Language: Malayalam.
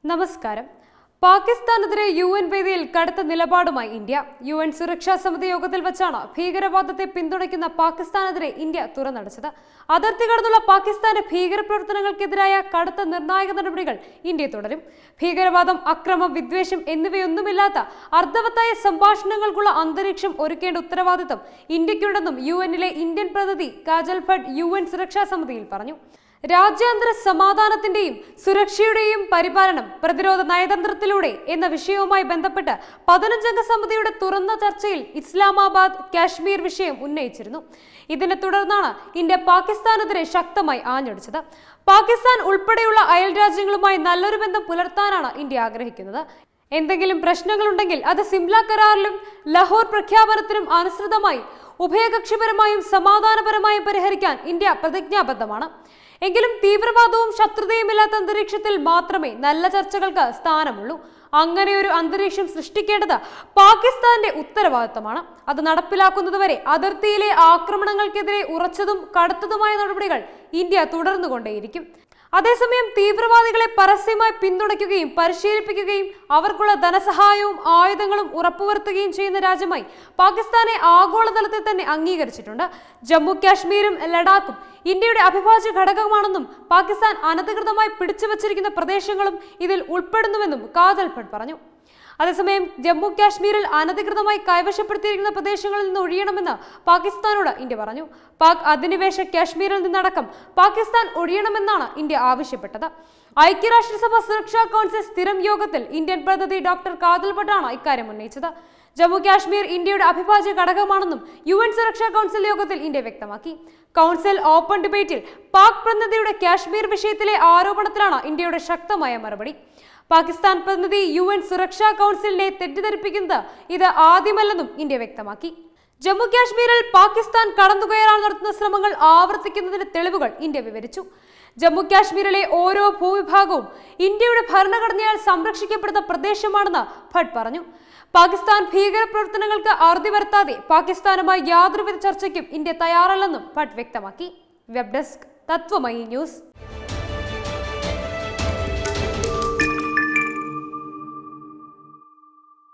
നമസ്കാരം പാകിസ്ഥാനെതിരെ യു എൻ വേദിയിൽ കടുത്ത നിലപാടുമായി ഇന്ത്യ യു എൻ സുരക്ഷാ സമിതി യോഗത്തിൽ വെച്ചാണ് ഭീകരവാദത്തെ പിന്തുണയ്ക്കുന്ന പാകിസ്ഥാനെതിരെ ഇന്ത്യ തുറന്നടച്ചത് അതിർത്തി കടന്നുള്ള പാകിസ്ഥാന്റെ ഭീകരപ്രവർത്തനങ്ങൾക്കെതിരായ കടുത്ത നിർണായക നടപടികൾ ഇന്ത്യ തുടരും ഭീകരവാദം അക്രമം വിദ്വേഷം എന്നിവയൊന്നുമില്ലാത്ത അർത്ഥവത്തായ സംഭാഷണങ്ങൾക്കുള്ള അന്തരീക്ഷം ഒരുക്കേണ്ട ഉത്തരവാദിത്തം ഇന്ത്യക്കുണ്ടെന്നും യു എന്നിലെ ഇന്ത്യൻ പ്രതിനിധി കാജൽ ഭട്ട് യു എൻ സുരക്ഷാ സമിതിയിൽ പറഞ്ഞു രാജ്യാന്തര സമാധാനത്തിന്റെയും സുരക്ഷയുടെയും പരിപാലനം പ്രതിരോധ നയതന്ത്രത്തിലൂടെ എന്ന വിഷയവുമായി ബന്ധപ്പെട്ട് പതിനഞ്ചംഗ സമിതിയുടെ തുറന്ന ചർച്ചയിൽ ഇസ്ലാമാബാദ് കാശ്മീർ വിഷയം ഉന്നയിച്ചിരുന്നു ഇതിനെ തുടർന്നാണ് ഇന്ത്യ പാകിസ്ഥാനെതിരെ ശക്തമായി ആഞ്ഞടിച്ചത് പാകിസ്ഥാൻ ഉൾപ്പെടെയുള്ള അയൽ രാജ്യങ്ങളുമായി നല്ലൊരു ബന്ധം പുലർത്താനാണ് ഇന്ത്യ ആഗ്രഹിക്കുന്നത് എന്തെങ്കിലും പ്രശ്നങ്ങളുണ്ടെങ്കിൽ അത് സിംല കരാറിലും ലഹോർ പ്രഖ്യാപനത്തിനും അനുസൃതമായി ഉഭയകക്ഷിപരമായും സമാധാനപരമായും പരിഹരിക്കാൻ ഇന്ത്യ പ്രതിജ്ഞാബദ്ധമാണ് എങ്കിലും തീവ്രവാദവും ശത്രുതയുമില്ലാത്ത അന്തരീക്ഷത്തിൽ മാത്രമേ നല്ല ചർച്ചകൾക്ക് സ്ഥാനമുള്ളൂ അങ്ങനെ ഒരു അന്തരീക്ഷം സൃഷ്ടിക്കേണ്ടത് പാകിസ്ഥാന്റെ ഉത്തരവാദിത്തമാണ് അത് നടപ്പിലാക്കുന്നതുവരെ അതിർത്തിയിലെ ആക്രമണങ്ങൾക്കെതിരെ ഉറച്ചതും കടുത്തതുമായ നടപടികൾ ഇന്ത്യ തുടർന്നുകൊണ്ടേയിരിക്കും അതേസമയം തീവ്രവാദികളെ പരസ്യമായി പിന്തുണയ്ക്കുകയും പരിശീലിപ്പിക്കുകയും അവർക്കുള്ള ധനസഹായവും ആയുധങ്ങളും ഉറപ്പുവരുത്തുകയും ചെയ്യുന്ന രാജ്യമായി പാകിസ്ഥാനെ ആഗോളതലത്തിൽ തന്നെ അംഗീകരിച്ചിട്ടുണ്ട് ജമ്മു കാശ്മീരും ലഡാക്കും ഇന്ത്യയുടെ അവിഭാജ്യ ഘടകമാണെന്നും പാകിസ്ഥാൻ അനധികൃതമായി പിടിച്ചുവച്ചിരിക്കുന്ന പ്രദേശങ്ങളും ഇതിൽ ഉൾപ്പെടുന്നുവെന്നും കാജൽ ഭട്ട് പറഞ്ഞു അതേസമയം ജമ്മു കാശ്മീരിൽ അനധികൃതമായി കൈവശപ്പെടുത്തിയിരിക്കുന്ന പ്രദേശങ്ങളിൽ നിന്ന് ഒഴിയണമെന്ന് പാകിസ്ഥാനോട് ഇന്ത്യ പറഞ്ഞു പാക് അധിനിവേശ കാശ്മീരിൽ നിന്നടക്കം പാകിസ്ഥാൻ ഒഴിയണമെന്നാണ് ഇന്ത്യ ആവശ്യപ്പെട്ടത് ഐക്യരാഷ്ട്രസഭ സുരക്ഷാ കൗൺസിൽ സ്ഥിരം യോഗത്തിൽ ഇന്ത്യൻ പ്രതിനിധി ഡോക്ടർ കാദൽ ഭട്ടാണ് ഇക്കാര്യം ഉന്നയിച്ചത് ജമ്മു കാശ്മീർ ഇന്ത്യയുടെ അവിഭാജ്യ ഘടകമാണെന്നും യു എൻ സുരക്ഷാ കൗൺസിൽ യോഗത്തിൽ ഇന്ത്യ വ്യക്തമാക്കി കൗൺസിൽ ഓപ്പൺ ഡിബേറ്റിൽ പാക് പ്രതിനിധിയുടെ കാശ്മീർ വിഷയത്തിലെ ആരോപണത്തിലാണ് ഇന്ത്യയുടെ ശക്തമായ മറുപടി പാകിസ്ഥാൻ പ്രതിനിധി യു എൻ സുരക്ഷാ കൗൺസിലിനെ തെറ്റിദ്ധരിപ്പിക്കുന്നത് ഇത് ആദ്യമല്ലെന്നും ഇന്ത്യ വ്യക്തമാക്കി ജമ്മു കാശ്മീരിൽ പാകിസ്ഥാൻ കടന്നുകയറാൻ നടത്തുന്ന ശ്രമങ്ങൾ ആവർത്തിക്കുന്നതിന് തെളിവുകൾ ഇന്ത്യ വിവരിച്ചു ജമ്മു കാശ്മീരിലെ ഓരോ ഭൂവിഭാഗവും ഇന്ത്യയുടെ ഭരണഘടനയാൽ സംരക്ഷിക്കപ്പെടുന്ന പ്രദേശമാണെന്ന് ഭട്ട് പറഞ്ഞു പാകിസ്ഥാൻ ഭീകരപ്രവർത്തനങ്ങൾക്ക് അറുതി വരുത്താതെ പാകിസ്ഥാനുമായി യാതൊരുവിധ ചർച്ചയ്ക്കും ഇന്ത്യ തയ്യാറല്ലെന്നും ഭട്ട് വ്യക്തമാക്കി വെബ് ഡെസ്ക് തത്വമയി ന്യൂസ്